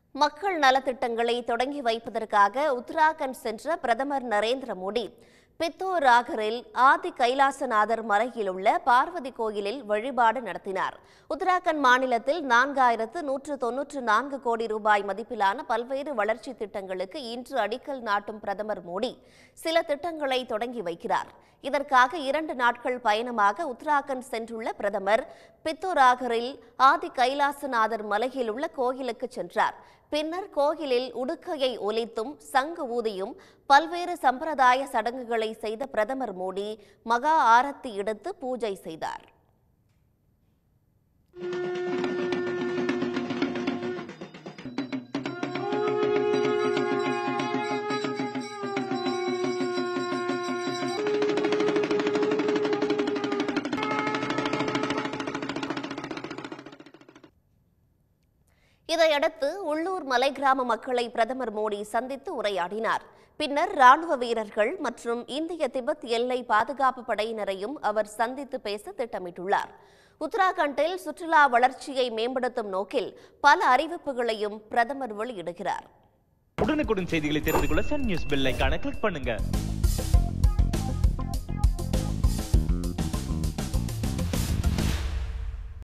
மக்கள் நலத்திட்டங்களை தொடங்கி வைப்பதற்காக உத்தராகண்ட் சென்ற பிரதமர் நரேந்திர மோடி பித்தோராகரில் ஆதி கைலாசநாதர் மலையில் உள்ள பார்வதி கோயிலில் வழிபாடு நடத்தினார் உத்தராகண்ட் மாநிலத்தில் நான்காயிரத்து நூற்று தொன்னூற்று நான்கு கோடி ரூபாய் மதிப்பிலான பல்வேறு வளர்ச்சி திட்டங்களுக்கு இன்று அடிக்கல் நாட்டும் பிரதமர் மோடி சில திட்டங்களை தொடங்கி வைக்கிறார் இதற்காக இரண்டு நாட்கள் பயணமாக உத்தராகண்ட் சென்றுள்ள பிரதமர் பித்தோராகரில் ஆதி கைலாசநாதர் மலையில் உள்ள கோயிலுக்கு சென்றார் பின்னர் கோயிலில் உடுக்கையை ஒலித்தும் சங்கு ஊதியும் பல்வேறு சம்பிரதாய சடங்குகளை செய்த பிரதமர் மோடி மகா ஆரத்தி எடுத்து பூஜை செய்தார் இதையடுத்து உள்ளூர் மலை கிராம மக்களை பிரதமர் மோடி சந்தித்து உரையாடினார் பின்னர் ராணுவ வீரர்கள் மற்றும் இந்திய திபெத் எல்லை பாதுகாப்பு படையினரையும் அவர் சந்தித்து பேச திட்டமிட்டுள்ளார் உத்தராகண்டில் சுற்றுலா வளர்ச்சியை மேம்படுத்தும் நோக்கில் பல அறிவிப்புகளையும் பிரதமர் வெளியிடுகிறார் உடனுக்குடன் செய்திகளை தெரிந்து கொள்ள சன் நியூஸ் பெல் ஐகானை கிளிக் பண்ணுங்க